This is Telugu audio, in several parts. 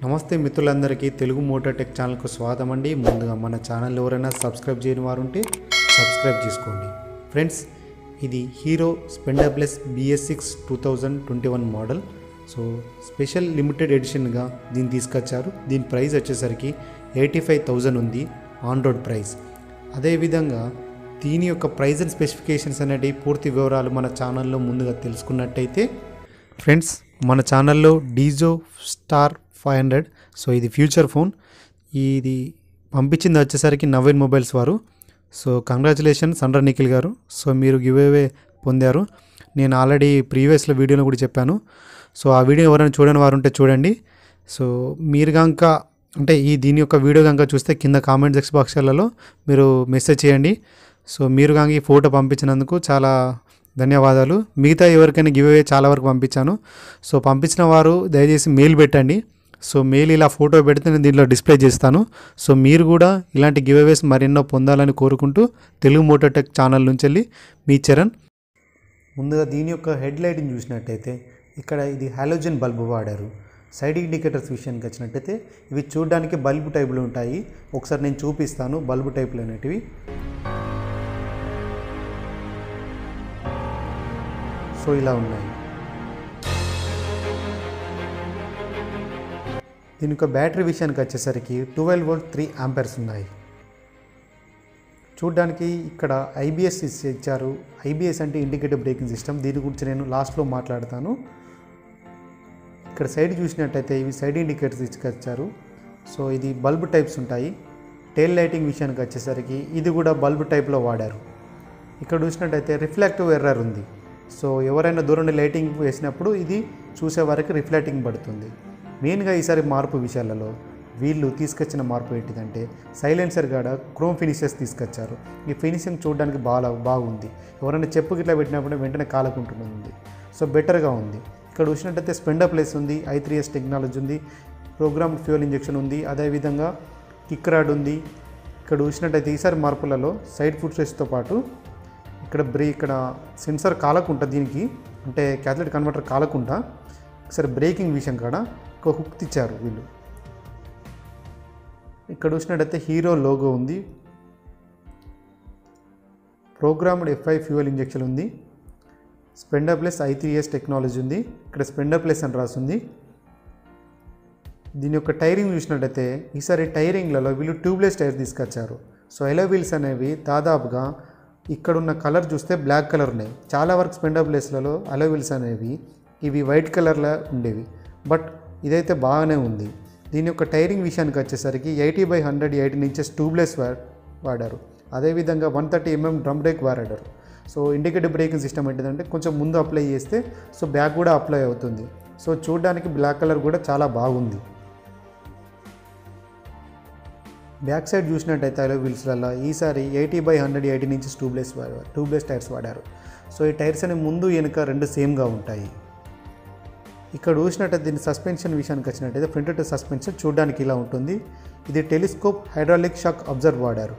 నమస్తే మిత్రులందరికీ తెలుగు మోటార్ టెక్ ఛానల్కు స్వాగతం అండి ముందుగా మన ఛానల్ ఎవరైనా సబ్స్క్రైబ్ చేయని వారు ఉంటే సబ్స్క్రైబ్ చేసుకోండి ఫ్రెండ్స్ ఇది Hero Splendor plus BS six two thousand twenty one model so special limited ఎడిషన్గా దీన్ని తీసుకొచ్చారు దీని ప్రైస్ వచ్చేసరికి ఎయిటీ ఫైవ్ థౌజండ్ ఉంది ఆన్ రోడ్ ప్రైస్ అదేవిధంగా దీని యొక్క ప్రైస్ అండ్ స్పెసిఫికేషన్స్ అనేటి పూర్తి వివరాలు మన ఛానల్లో ముందుగా తెలుసుకున్నట్టయితే ఫ్రెండ్స్ మన ఛానల్లో Dizo star five hundred so ఇది ఫ్యూచర్ ఫోన్ ఇది పంపించింది వచ్చేసరికి నవీన్ మొబైల్స్ వారు సో కంగ్రాచులేషన్స్ అండర్ నిఖిల్ గారు సో మీరు గివ్ అవే పొందారు నేను ఆల్రెడీ ప్రీవియస్లో వీడియోలో కూడా చెప్పాను సో ఆ వీడియో ఎవరైనా చూడని వారు ఉంటే చూడండి సో మీరు కనుక అంటే ఈ దీని యొక్క వీడియో కనుక చూస్తే కింద కామెంట్ సెక్స్ బాక్స్లలో మీరు మెసేజ్ చేయండి సో మీరు కనుక ఈ ఫోటో పంపించినందుకు చాలా ధన్యవాదాలు మిగతా ఎవరికైనా గివ్ అవే చాలా వరకు పంపించాను సో పంపించిన వారు దయచేసి మెయిల్ పెట్టండి సో మెయిల్ ఇలా ఫోటో పెడితే నేను దీంట్లో డిస్ప్లే చేస్తాను సో మీరు కూడా ఇలాంటి గివ్ అవేస్ మరెన్నో పొందాలని కోరుకుంటూ తెలుగు మోటోటెక్ ఛానల్ నుంచి వెళ్ళి మీ చరణ్ ముందుగా దీని యొక్క హెడ్ లైట్ని చూసినట్టయితే ఇక్కడ ఇది హాలోజన్ బల్బు వాడారు సైడ్ ఇండికేటర్స్ విషయానికి వచ్చినట్టయితే ఇవి చూడడానికి బల్బు టైపులో ఉంటాయి ఒకసారి నేను చూపిస్తాను బల్బు టైపులు అనేటివి సో ఇలా ఉన్నాయి దీని యొక్క బ్యాటరీ విషయానికి వచ్చేసరికి ట్వెల్వ్ వోల్ట్ త్రీ ఆంపర్స్ ఉన్నాయి చూడ్డానికి ఇక్కడ ఐబిఎస్ ఇచ్చారు ఐబిఎస్ అంటే ఇండికేటర్ బ్రేకింగ్ సిస్టమ్ దీని గురించి నేను లాస్ట్లో మాట్లాడతాను ఇక్కడ సైడ్ చూసినట్టయితే ఇవి సైడ్ ఇండికేటర్స్ ఇచ్చారు సో ఇది బల్బ్ టైప్స్ ఉంటాయి టైల్ లైటింగ్ విషయానికి వచ్చేసరికి ఇది కూడా బల్బ్ టైప్లో వాడారు ఇక్కడ చూసినట్టయితే రిఫ్లెక్టివ్ ఎర్రర్ ఉంది సో ఎవరైనా దూరం నుండి లైటింగ్ వేసినప్పుడు ఇది చూసే వరకు రిఫ్లెక్టింగ్ పడుతుంది మెయిన్గా ఈసారి మార్పు విషయాలలో వీళ్ళు తీసుకొచ్చిన మార్పు ఏంటిదంటే సైలెన్సర్ కాడ క్రోమ్ ఫినిషెస్ తీసుకొచ్చారు ఈ ఫినిషింగ్ చూడడానికి బాగా బాగుంది ఎవరైనా చెప్పు గిట్లా పెట్టినప్పుడు వెంటనే కాలకుంటుంది సో బెటర్గా ఉంది ఇక్కడ చూసినట్టయితే స్పెండర్ ప్లేస్ ఉంది ఐ త్రీ ఎస్ టెక్నాలజీ ఉంది ప్రోగ్రామ్ ఫ్యూయల్ ఇంజెక్షన్ ఉంది అదేవిధంగా కిక్ రాడ్ ఉంది ఇక్కడ చూసినట్టయితే ఈసారి మార్పులలో సైడ్ ఫుట్ రెస్ట్తో పాటు ఇక్కడ బ్రే ఇక్కడ సెన్సార్ కాలకుండా దీనికి అంటే క్యాథలెట్ కన్వర్టర్ కాలకుండా ఒకసారి బ్రేకింగ్ విషయం కాడ ఒక హుక్ ఇచ్చారు వీళ్ళు ఇక్కడ చూసినట్టయితే హీరో లోగో ఉంది ప్రోగ్రామ్డ్ ఎఫ్ఐ ఫ్యూయల్ ఇంజెక్షన్ ఉంది Splendor plus I three S technology ఉంది ఇక్కడ స్పెండర్ ప్లస్ అని రాసింది దీని యొక్క టైరింగ్ చూసినట్టయితే ఈసారి టైరింగ్లలో వీళ్ళు ట్యూబ్లెస్ టైర్ తీసుకొచ్చారు సో ఎలో వీల్స్ అనేవి దాదాపుగా ఇక్కడున్న కలర్ చూస్తే బ్లాక్ కలర్ ఉన్నాయి చాలా వరకు స్పెండర్ ప్లేస్లలో అలో వీల్స్ అనేవి ఇవి వైట్ కలర్లో ఉండేవి బట్ ఇదైతే బాగానే ఉంది దీని యొక్క టైరింగ్ విషయానికి వచ్చేసరికి eighty by hundred eighteen inches tubeless వాడారు అదేవిధంగా one thirty mm drum brake వాడారు సో ఇండికేటర్ బ్రేకింగ్ సిస్టమ్ ఏంటిదంటే కొంచెం ముందు అప్లై చేస్తే సో బ్యాక్ కూడా అప్లై అవుతుంది సో చూడడానికి బ్లాక్ కలర్ కూడా చాలా బాగుంది బ్యాక్ సైడ్ చూసినట్టయితే అలో వీల్స్లలో ఈసారి eighty by hundred eighteen inches tubeless వాడారు ట్యూబ్లెస్ టైర్స్ వాడారు సో ఈ టైర్స్ అనేవి ముందు వెనుక రెండు సేమ్గా ఉంటాయి ఇక్కడ చూసినట్టయితే దీని సస్పెన్షన్ విషయానికి వచ్చినట్టయితే ఫ్రంట్ టు సస్పెన్షన్ చూడడానికి ఇలా ఉంటుంది ఇది టెలిస్కోప్ హైడ్రాలిక్ షాక్ అబ్జర్వ్ వాడారు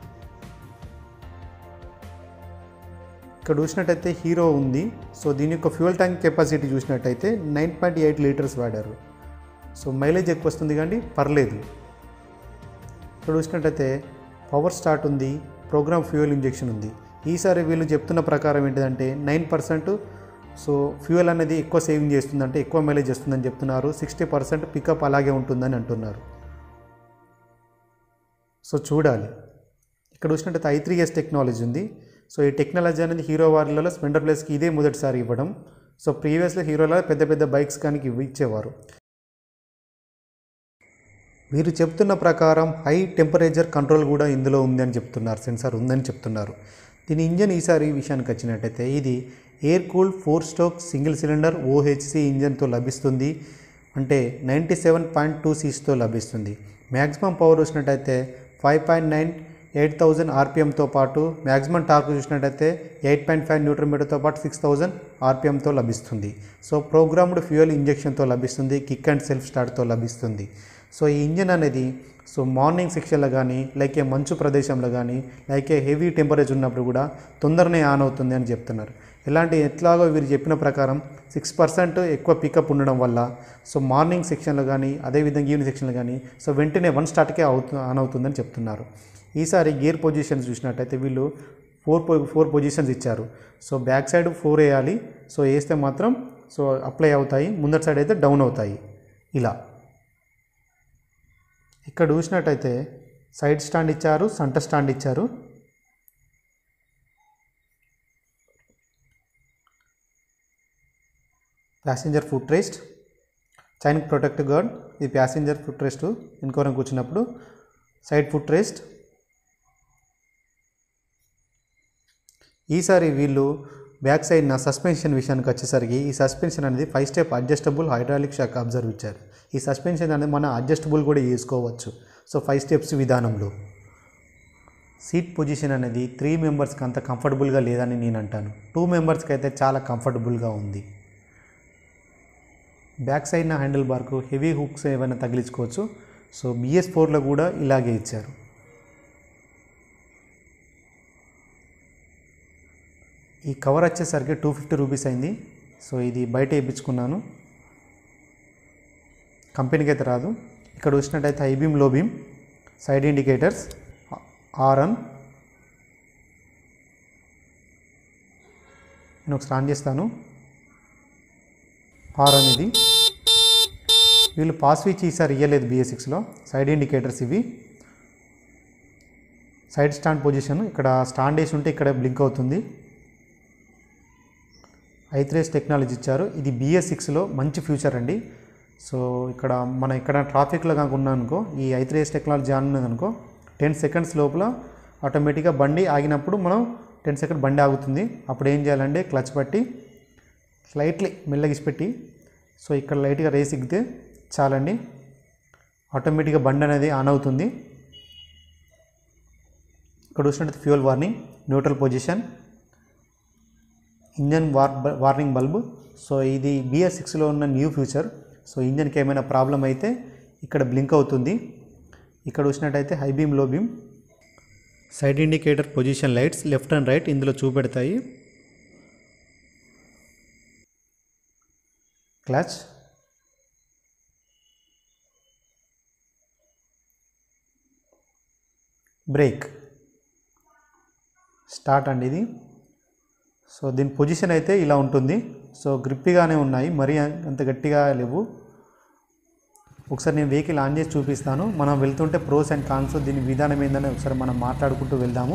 ఇక్కడ చూసినట్టయితే హీరో ఉంది సో దీని యొక్క ఫ్యూయల్ ట్యాంక్ కెపాసిటీ చూసినట్టయితే నైన్ పాయింట్ ఎయిట్ లీటర్స్ వాడారు సో మైలేజ్ ఎక్కువ వస్తుంది కానీ పర్లేదు ఇక్కడ చూసినట్టయితే పవర్ స్టార్ట్ ఉంది ప్రోగ్రామ్ ఫ్యూయల్ ఇంజెక్షన్ ఉంది ఈసారి వీళ్ళు చెప్తున్న ప్రకారం ఏంటిదంటే నైన్ పర్సెంట్ సో ఫ్యూయల్ అనేది ఎక్కువ సేవింగ్ చేస్తుందంటే ఎక్కువ మైలేజ్ వస్తుందని చెప్తున్నారు సిక్స్టీ పర్సెంట్ పికప్ అలాగే ఉంటుందని అంటున్నారు సో చూడాలి ఇక్కడ చూసినట్టయితే ఐ త్రీ ఎస్ టెక్నాలజీ ఉంది సో ఈ టెక్నాలజీ అనేది హీరో వారిలలో స్పెండర్ ప్లేస్కి ఇదే మొదటిసారి ఇవ్వడం సో ప్రీవియస్లో హీరోలో పెద్ద పెద్ద బైక్స్ కానీ ఇవి ఇచ్చేవారు వీరు చెప్తున్న ప్రకారం హై టెంపరేచర్ కంట్రోల్ కూడా ఇందులో ఉందని చెప్తున్నారు సెన్సార్ ఉందని చెప్తున్నారు దీని ఇంజన్ ఈసారి విషయానికి వచ్చినట్టయితే ఇది air cool four stroke single cylinder OHC ఇంజన్తో లభిస్తుంది అంటే నైంటీ సెవెన్ పాయింట్ టూ సీస్తో లభిస్తుంది మ్యాక్సిమం పవర్ వచ్చినట్టయితే five point nine eight thousand ఆర్పిఎంతో పాటు మ్యాక్సిమం టార్క్ చూసినట్టయితే ఎయిట్ పాయింట్ ఫైవ్ న్యూట్రన్ మీటర్తో పాటు సిక్స్ థౌజండ్ ఆర్పిఎంతో లభిస్తుంది సో ప్రోగ్రామ్డ్ ఫ్యూయల్ ఇంజెక్షన్తో లభిస్తుంది కిక్ అండ్ సెల్ఫ్ స్టార్ట్తో లభిస్తుంది సో ఈ ఇంజన్ అనేది సో మార్నింగ్ సెక్షన్లో కానీ లైక్ ఏ మంచు ప్రదేశంలో కానీ లైక్ ఏ హెవీ టెంపరేచర్ ఉన్నప్పుడు కూడా తొందరనే ఆన్ అవుతుంది అని చెప్తున్నారు ఎలాంటి ఎట్లాగో వీరు చెప్పిన ప్రకారం సిక్స్ పర్సెంట్ ఎక్కువ పికప్ ఉండడం వల్ల సో మార్నింగ్ సెక్షన్లో కానీ అదేవిధంగా ఈవినింగ్ సెక్షన్లో కానీ సో వెంటనే వన్ స్టార్ట్కే అవుతు ఆన్ అవుతుందని చెప్తున్నారు ఈసారి గేర్ పొజిషన్స్ చూసినట్టయితే వీళ్ళు ఫోర్ పొ ఫోర్ పొజిషన్స్ ఇచ్చారు సో బ్యాక్ సైడ్ ఫోర్ వేయాలి సో వేస్తే మాత్రం సో అప్లై అవుతాయి ముందర సైడ్ అయితే డౌన్ అవుతాయి ఇలా ఇక్కడ చూసినట్టయితే సైడ్ స్టాండ్ ఇచ్చారు సెంటర్ స్టాండ్ ఇచ్చారు passenger foot rest chain protect guard ఇది ప్యాసింజర్ ఫుట్ రెస్ట్ ఇంకోరం కూర్చున్నప్పుడు సైడ్ ఫుట్ రెస్ట్ ఈసారి వీళ్ళు బ్యాక్ సైడ్ నా సస్పెన్షన్ విషయానికి వచ్చేసరికి ఈ సస్పెన్షన్ అనేది five step adjustable hydraulic shock absorb ఇచ్చారు ఈ సస్పెన్షన్ అనేది మనం అడ్జస్టబుల్ కూడా చేసుకోవచ్చు సో ఫైవ్ స్టెప్స్ విధానంలో సీట్ పొజిషన్ అనేది త్రీ మెంబర్స్కి అంత కంఫర్టబుల్గా లేదని నేను అంటాను టూ మెంబర్స్కి అయితే చాలా కంఫర్టబుల్గా ఉంది బ్యాక్ సైడ్ నా హ్యాండిల్ బార్కు హెవీ హుక్స్ ఏమైనా తగిలించుకోవచ్చు సో బిఎస్ ఫోర్లో కూడా ఇలాగే ఇచ్చారు ఈ కవర్ వచ్చేసరికి టూ ఫిఫ్టీ రూపీస్ అయింది సో ఇది బయట వేయించుకున్నాను కంపెనీకి అయితే రాదు ఇక్కడ వచ్చినట్టయితే high beam low beam side indicators ఆర్ఎన్ నేను ఒకసారి ఆన్ చేస్తాను ఆర్ఎన్ ఇది వీళ్ళు పాస్ స్విచ్ ఈసారి ఇవ్వలేదు బిఎస్ సిక్స్లో సైడ్ ఇండికేటర్స్ ఇవి సైడ్ స్టాండ్ పొజిషన్ ఇక్కడ స్టాండ్ వేసి ఉంటే ఇక్కడ బ్లింక్ అవుతుంది ఐత్రేస్ టెక్నాలజీ ఇచ్చారు ఇది బిఎస్ సిక్స్లో మంచి ఫ్యూచర్ అండి సో ఇక్కడ మన ఇక్కడ ట్రాఫిక్లో కనుక ఉన్నానుకో ఈ ఐత్రేస్ టెక్నాలజీ ఆన్ ఉన్నదనుకో టెన్ సెకండ్స్ లోపల ఆటోమేటిక్గా బండి ఆగినప్పుడు మనం టెన్ సెకండ్ బండి ఆగుతుంది అప్పుడు ఏం చేయాలంటే క్లచ్ పట్టి స్లైట్లీ మెల్లగా ఇసిపెట్టి సో ఇక్కడ లైట్గా రేస్ ఎక్కితే చాలండి ఆటోమేటిక్గా బండి అనేది ఆన్ అవుతుంది ఇక్కడ చూసినట్టు fuel warning neutral position engine వార్ వార్నింగ్ బల్బ్ సో ఇది బిఎస్ సిక్స్లో ఉన్న న్యూ ఫ్యూచర్ సో ఇంజన్కి ఏమైనా ప్రాబ్లం అయితే ఇక్కడ బ్లింక్ అవుతుంది ఇక్కడ వచ్చినట్టయితే high beam low beam side indicator position lights left and right ఇందులో చూపెడతాయి క్లచ్ బ్రేక్ స్టార్ట్ అండి ఇది సో దీని పొజిషన్ అయితే ఇలా ఉంటుంది సో గ్రిప్పిగానే ఉన్నాయి మరీ అంత గట్టిగా లేవు ఒకసారి నేను వెహికల్ ఆన్ చేసి చూపిస్తాను మనం వెళ్తుంటే ప్రోస్ అండ్ కాన్స్ దీని విధానం ఏందని ఒకసారి మనం మాట్లాడుకుంటూ వెళ్దాము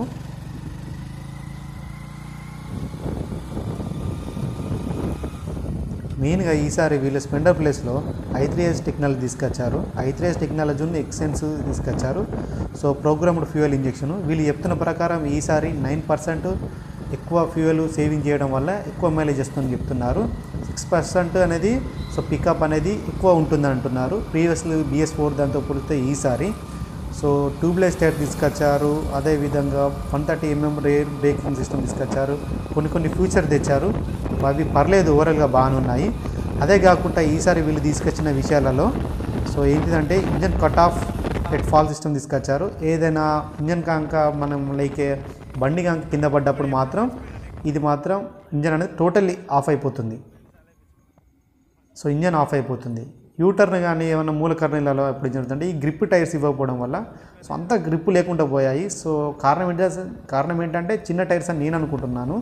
మెయిన్గా ఈసారి వీళ్ళు స్పెండర్ ప్లేస్లో ఐత్రియస్ టెక్నాలజీ తీసుకొచ్చారు ఐత్రియస్ టెక్నాలజీని ఎక్సెన్స్ తీసుకొచ్చారు సో ప్రోగ్రామ్డ్ ఫ్యూయల్ ఇంజెక్షన్ వీళ్ళు చెప్తున్న ప్రకారం ఈసారి నైన్ పర్సెంట్ ఎక్కువ ఫ్యూయల్ సేవింగ్ చేయడం వల్ల ఎక్కువ మైలేజ్ వస్తుందని చెప్తున్నారు సిక్స్ పర్సెంట్ అనేది సో పికప్ అనేది ఎక్కువ ఉంటుందని అంటున్నారు ప్రీవియస్లీ బిఎస్ ఫోర్ దాంతో పోలిస్తే ఈసారి సో ట్యూబ్లెస్ టైర్ తీసుకొచ్చారు అదేవిధంగా one thirty mm rear braking system తీసుకొచ్చారు కొన్ని కొన్ని ఫ్యూచర్ తెచ్చారు అవి పర్లేదు ఓవరాల్గా బాగానే ఉన్నాయి అదే కాకుండా ఈసారి వీళ్ళు తీసుకొచ్చిన విషయాలలో సో ఏంటిదంటే engine cut off head fall system తీసుకొచ్చారు ఏదైనా ఇంజన్ కాంక మనం లైక్ బండి కాంక కింద పడ్డప్పుడు మాత్రం ఇది మాత్రం ఇంజన్ అనేది టోటల్లీ ఆఫ్ అయిపోతుంది సో ఇంజన్ ఆఫ్ అయిపోతుంది యూటర్న్ కానీ ఏమైనా మూల కర్ణీలలో ఎప్పుడు జరుగుతుంటే ఈ గ్రిప్ టైర్స్ ఇవ్వకపోవడం వల్ల సో అంత గ్రిప్ లేకుండా పోయాయి సో కారణం ఏంటంటే కారణం ఏంటంటే చిన్న టైర్స్ అని నేను అనుకుంటున్నాను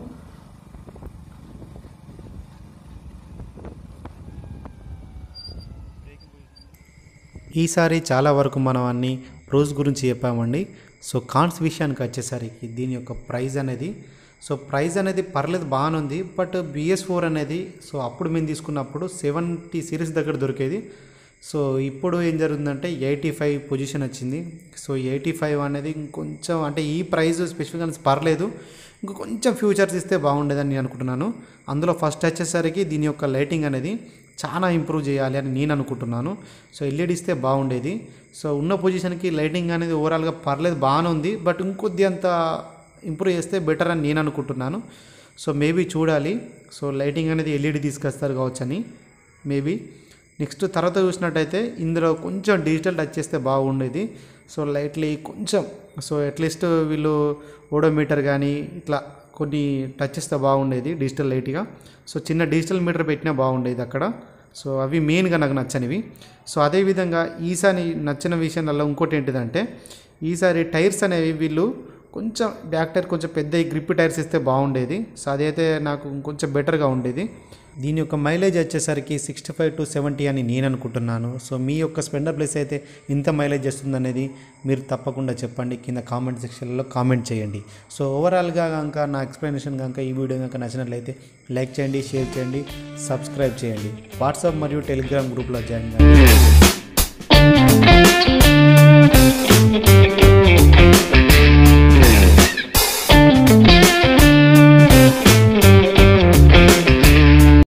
ఈసారి చాలా వరకు మనం అన్ని ప్రోస్ గురించి చెప్పామండి సో కాన్స్ విషయానికి వచ్చేసరికి దీని యొక్క ప్రైస్ అనేది సో ప్రైస్ అనేది పర్లేదు బాగానే ఉంది బట్ బిఎస్ ఫోర్ అనేది సో అప్పుడు మేము తీసుకున్నప్పుడు సెవెంటీ సిరీస్ దగ్గర దొరికేది సో ఇప్పుడు ఏం జరుగుతుందంటే ఎయిటీ ఫైవ్ పొజిషన్ వచ్చింది సో ఎయిటీ ఫైవ్ అనేది ఇంకొంచెం అంటే ఈ ప్రైస్ స్పెసిఫిక్గా పర్లేదు ఇంకా కొంచెం ఫ్యూచర్స్ ఇస్తే బాగుండేదని నేను అనుకుంటున్నాను అందులో ఫస్ట్ వచ్చేసరికి దీని యొక్క లైటింగ్ అనేది చాలా ఇంప్రూవ్ చేయాలి అని నేను అనుకుంటున్నాను సో ఎల్ఈడి ఇస్తే బాగుండేది సో ఉన్న పొజిషన్కి లైటింగ్ అనేది ఓవరాల్గా పర్లేదు బాగానే ఉంది బట్ ఇంకొద్ది అంత ఇంప్రూవ్ చేస్తే బెటర్ అని నేను అనుకుంటున్నాను సో మేబీ చూడాలి సో లైటింగ్ అనేది ఎల్ఈడి తీసుకొస్తారు కావచ్చని మేబీ నెక్స్ట్ తర్వాత చూసినట్టయితే ఇందులో కొంచెం డిజిటల్ టచ్ చేస్తే బాగుండేది సో లైట్లీ కొంచెం సో అట్లీస్ట్ వీళ్ళు ఓడోమీటర్ కానీ ఇట్లా కొన్ని టచ్ చేస్తే బాగుండేది డిజిటల్ లైట్గా సో చిన్న డిజిటల్ మీటర్ పెట్టినా బాగుండేది అక్కడ సో అవి మెయిన్గా నాకు నచ్చనివి సో అదేవిధంగా ఈసారి నచ్చిన విషయాలలో ఇంకోటి ఏంటిదంటే ఈసారి టైర్స్ అనేవి వీళ్ళు కొంచెం బ్యాక్ టైర్ కొంచెం పెద్ద గ్రిప్ టైర్స్ ఇస్తే బాగుండేది సో అదైతే నాకు కొంచెం బెటర్గా ఉండేది దీని యొక్క మైలేజ్ వచ్చేసరికి సిక్స్టీ ఫైవ్ టు సెవెంటీ అని నేను అనుకుంటున్నాను సో మీ యొక్క స్పెండర్ ప్లేస్ అయితే ఎంత మైలేజ్ వస్తుంది అనేది మీరు తప్పకుండా చెప్పండి కింద కామెంట్ సెక్షన్లో కామెంట్ చేయండి సో ఓవరాల్గా కనుక నా ఎక్స్ప్లెనేషన్ కనుక ఈ వీడియో కనుక నచ్చినట్లయితే లైక్ చేయండి షేర్ చేయండి సబ్స్క్రైబ్ చేయండి వాట్సాప్ మరియు టెలిగ్రామ్ గ్రూప్లో జాయిన్ కాండి